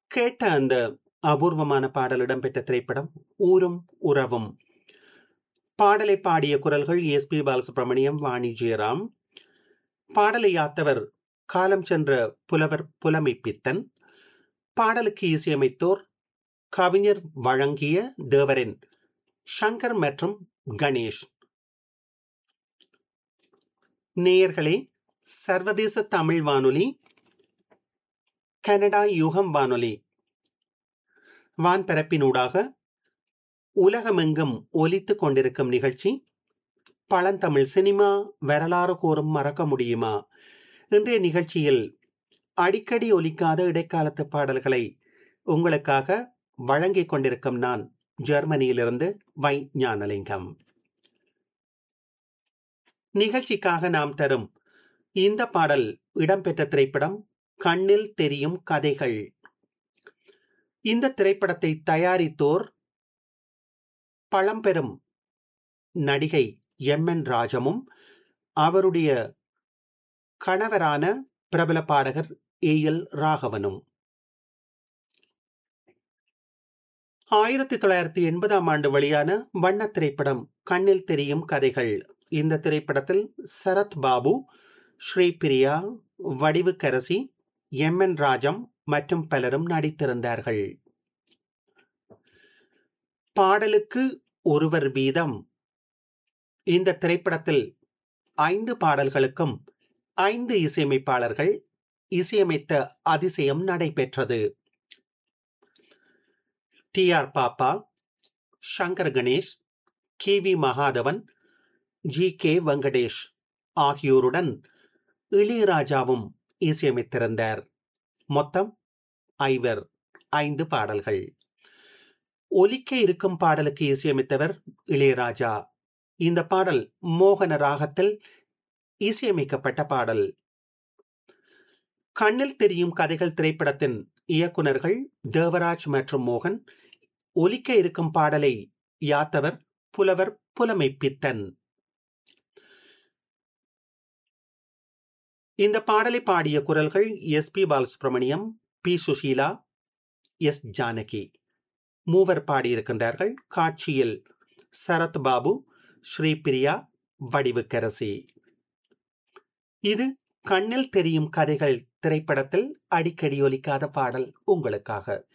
கேட்ட அந்த அபூர்வமான பாடல் இடம்பெற்ற திரைப்படம் ஊரும் உறவும் பாடலை பாடிய குரல்கள் எஸ் பி பாலசுப்ரமணியம் வாணி ஜெயராம் பாடலை யாத்தவர் காலம் சென்ற புலவர் புலமை பித்தன் பாடலுக்கு இசையமைத்தோர் கவிஞர் வழங்கிய தேவரின் சங்கர் மற்றும் கணேஷ் நேயர்களே சர்வதேச தமிழ் வானொலி கனடா யுகம் வானொலி வான்பரப்பினூடாக உலகமெங்கும் ஒலித்துக் கொண்டிருக்கும் நிகழ்ச்சி பழந்தமிழ் சினிமா வரலாறு கூறும் மறக்க முடியுமா இன்றைய நிகழ்ச்சியில் அடிக்கடி ஒலிக்காத இடைக்காலத்து பாடல்களை உங்களுக்காக வழங்கிக் கொண்டிருக்கும் நான் ஜெர்மனியிலிருந்து வை ஞானலிங்கம் நிகழ்ச்சிக்காக நாம் தரும் இந்த பாடல் இடம்பெற்ற திரைப்படம் கண்ணில் தெரியும் கதைகள் இந்த திரைப்படத்தை தயாரித்தோர் பழம்பெரும் நடிகை எம் என் ராஜமும் அவருடைய கணவரான பிரபல பாடகர் ஏ எல் ராகவனும் ஆயிரத்தி தொள்ளாயிரத்தி எண்பதாம் ஆண்டு வெளியான வண்ண திரைப்படம் கண்ணில் தெரியும் கதைகள் இந்த திரைப்படத்தில் சரத் பாபு ஸ்ரீபிரியா வடிவுக்கரசி எம் என் ராஜம் மற்றும் பலரும் நடித்திருந்தார்கள் பாடலுக்கு ஒருவர் வீதம் இந்த திரைப்படத்தில் ஐந்து பாடல்களுக்கும் ஐந்து இசையமைப்பாளர்கள் இசையமைத்த அதிசயம் நடைபெற்றது T R Pappa Shankar Ganesh K V Mahadevan G K Venkatesh ஆகியோருடன் இளையராஜாவும் இசையமைத்திருந்தார் மொத்தம் ஐவர் ஐந்து பாடல்கள் ஒலிக்க இருக்கும் பாடலுக்கு இசையமைத்தவர் இளையராஜா இந்த பாடல் மோகன ராகத்தில் இசையமைக்கப்பட்ட பாடல் கண்ணில் தெரியும் கதைகள் திரைப்படத்தின் இயக்குனர்கள் தேவராஜ் மற்றும் மோகன் ஒலிக்க இருக்கும் பாடலை யாத்தவர் புலவர் புலமை பித்தன் இந்த பாடலை பாடிய குரல்கள் S P Balasubrahmanyam P Susheela S Janaki மூவர் பாடியிருக்கின்றார்கள் காட்சியில் சரத் பாபு ஸ்ரீபிரியா வடிவுக்கரசி இது கண்ணில் தெரியும் கதைகள் திரைப்படத்தில் அடிக்கடி ஒலிக்காத பாடல் உங்களுக்காக